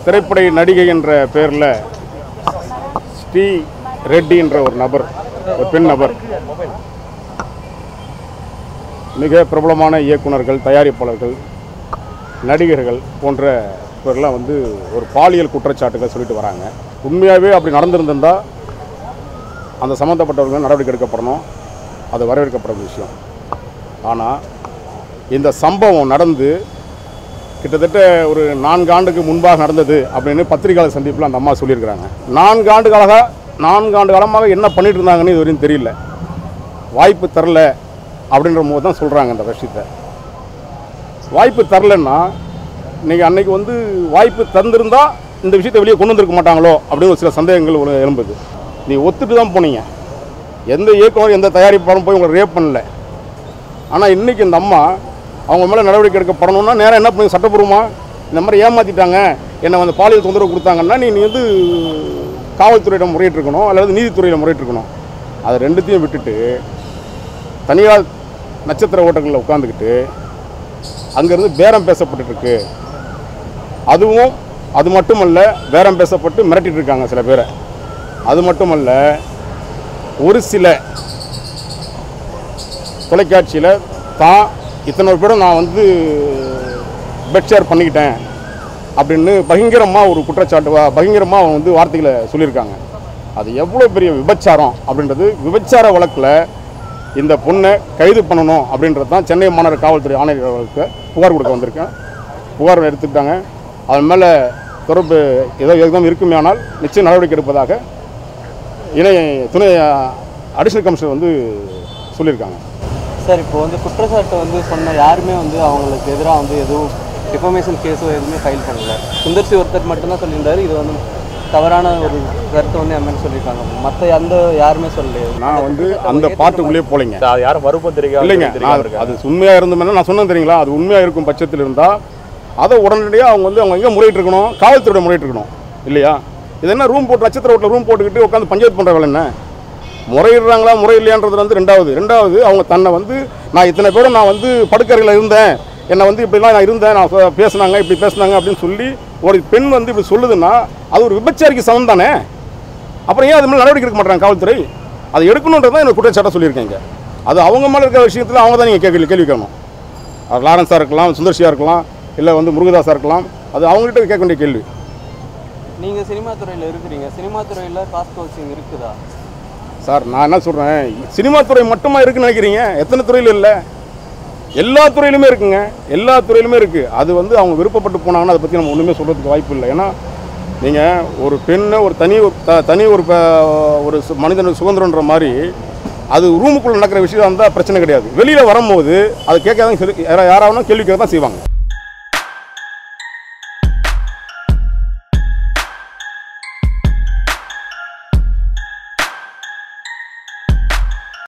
திரைப்பட நடிகை என்ற பெயரில் ஸ்ரீ ரெட்டி என்ற ஒரு நபர் ஒரு பெண் நபர் மிக பிரபலமான இயக்குனர்கள் தயாரிப்பாளர்கள் நடிகர்கள் போன்ற பேர்லாம் வந்து ஒரு பாலியல் குற்றச்சாட்டுகள் சொல்லிட்டு வராங்க உண்மையாகவே அப்படி நடந்திருந்திருந்தா அந்த சம்மந்தப்பட்டவர்கள் நடவடிக்கை எடுக்கப்படணும் அது வரவேற்கப்பட விஷயம் ஆனால் இந்த சம்பவம் நடந்து கிட்டத்தட்ட ஒரு நான்கு ஆண்டுக்கு முன்பாக நடந்தது அப்படின்னு பத்திரிகையாளர் சந்திப்பில் அந்த அம்மா சொல்லியிருக்கிறாங்க நான்கு ஆண்டு காலாக நான்கு ஆண்டு காலமாக என்ன பண்ணிட்டு இருந்தாங்கன்னு இது வரையும் தெரியல வாய்ப்பு தரல அப்படின்ற போது தான் சொல்கிறாங்க இந்த விஷயத்தை வாய்ப்பு தரலன்னா நீங்கள் அன்னைக்கு வந்து வாய்ப்பு தந்திருந்தா இந்த விஷயத்தை வெளியே கொண்டு வந்திருக்க மாட்டாங்களோ அப்படின்னு ஒரு சில சந்தேகங்கள் ஒரு எழும்புது நீ ஒத்துட்டு தான் போனீங்க எந்த இயக்குனர் எந்த தயாரிப்பாளரும் போய் உங்களை ரேப் பண்ணல ஆனால் இன்றைக்கி இந்த அம்மா அவங்க மேலே நடவடிக்கை எடுக்கப்படணும்னா நேரம் என்ன பண்ணி சட்டப்பூர்வமாக இந்த மாதிரி ஏமாற்றிட்டாங்க என்னை வந்து பாலியல் தொந்தரவு கொடுத்தாங்கன்னா நீ நீ வந்து காவல்துறையிடம் முறையிட்டிருக்கணும் அல்லது நீதித்துறையில் முறையிட்டிருக்கணும் அதை ரெண்டுத்தையும் விட்டுட்டு தனியார் நட்சத்திர ஓட்டங்களில் உட்காந்துக்கிட்டு அங்கேருந்து பேரம் பேசப்பட்டுட்டு இருக்கு அதுவும் அது மட்டுமல்ல பேரம் பேசப்பட்டு மிரட்டிட்டு இருக்காங்க சில பேரை அது மட்டுமல்ல ஒரு சில தொலைக்காட்சியில் தான் இத்தனை பேரும் நான் வந்து பெட் ஷேர் பண்ணிக்கிட்டேன் அப்படின்னு பகிங்கரமாக ஒரு குற்றச்சாட்டு வா- பகிங்கரமாக அவங்க வந்து வார்த்தைகளை சொல்லியிருக்காங்க அது எவ்வளோ பெரிய விபச்சாரம் அப்படின்றது விபச்சார வழக்கில் இந்த பொண்ணை கைது பண்ணணும் அப்படின்றது தான் சென்னை மாநகர காவல்துறை ஆணையர் அவர்களுக்கு புகார் கொடுக்க வந்திருக்கேன் புகார் எடுத்துக்கிட்டாங்க அதன் மேலே தொடர்பு ஏதோ எதுவும் இருக்குமே ஆனால் நிச்சயம் நடவடிக்கை எடுப்பதாக இணை துணை அடிஷனல் கமிஷனர் வந்து சொல்லியிருக்காங்க சார் இப்போ வந்து குற்றச்சாட்டு வந்து சொன்ன யாருமே வந்து அவங்களுக்கு எதிராக வந்து எதுவும் டிஃபமேஷன் கேஸோ எதுவுமே ஃபைல் பண்ணல சுந்தர்சி ஒருத்தர் மட்டும்தான் சொல்லியிருந்தாரு இது வந்து தவறான ஒரு கருத்தை வந்து எம்என் சொல்லியிருக்காங்க மற்ற எந்த யாருமே சொல்லலையே நான் வந்து அந்த பாட்டுக்குள்ளேயே போலைங்க அது யாரும் மறுப்பும் தெரியாது இல்லைங்க நான் அது உண்மையாக இருந்தோம்னா நான் சொன்னேன் தெரியுங்களா அது உண்மையாக இருக்கும் பட்சத்தில் இருந்தால் அதை உடனடியாக அவங்க வந்து அவங்க எங்கே முறையிட்டு இருக்கணும் காவல்துறையோட முறையிட்டு இருக்கணும் இல்லையா இது என்ன ரூம் போட்டு நட்சத்திர வீட்டில் ரூம் போட்டுக்கிட்டு உட்காந்து பஞ்சாயத்து பண்ணுற வேலை என்ன முறையிடுறாங்களா முறையில்லையான்றது வந்து ரெண்டாவது ரெண்டாவது அவங்க தன்னை வந்து நான் இத்தனை பேரும் நான் வந்து படுக்கறையில் இருந்தேன் என்னை வந்து இப்படிலாம் நான் இருந்தேன் நான் சொ- பேசுனாங்க இப்படி பேசுனாங்க அப்படின்னு சொல்லி ஒரு பெண் வந்து இப்படி சொல்லுதுன்னா அது ஒரு விபச்சாரிக்கு சமம் தானே அப்புறம் ஏன் அது மேலே நடவடிக்கை எடுக்க மாட்டாங்க காவல்துறை அது எடுக்கணுன்றது தான் எனக்கு குற்றச்சாட்டை சொல்லியிருக்கேங்க அது அவங்க மேலே இருக்கிற விஷயத்தில் அவங்க தான் நீங்கள் கேள்வி கேள்வி கேட்கணும் அது லாரன்ஸாக இருக்கலாம் சுந்தர்சியாக இருக்கலாம் இல்லை வந்து முருகதாஸாக இருக்கலாம் அது அவங்ககிட்ட கேட்க வேண்டிய கேள்வி நீங்கள் சினிமா துறையில் இருக்கிறீங்க சினிமா துறையில் காஸ்ட் கோச்சிங் இருக்குதா சார் நான் என்ன சொல்கிறேன் சினிமா துறை மட்டுமா இருக்குன்னு நினைக்கிறீங்க எத்தனை துறையில் இல்லை எல்லா துறையிலுமே இருக்குங்க எல்லா துறையிலுமே இருக்குது அது வந்து அவங்க விருப்பப்பட்டு போனாங்கன்னா அதை பற்றி நம்ம ஒன்றுமே சொல்கிறதுக்கு வாய்ப்பு இல்லை ஏன்னா நீங்கள் ஒரு பெண்ணை ஒரு தனி ஒரு த- தனி ஒரு ப- ஒரு சு- மனிதனுக்கு சுதந்திரன்ற மாதிரி அது ரூமுக்குள்ளே நடக்கிற விஷயம் இருந்தால் பிரச்சனை கிடையாது வெளியில் வரும்போது அது கேட்க தான் யாராவது கேள்வி கேட்க தான் செய்வாங்க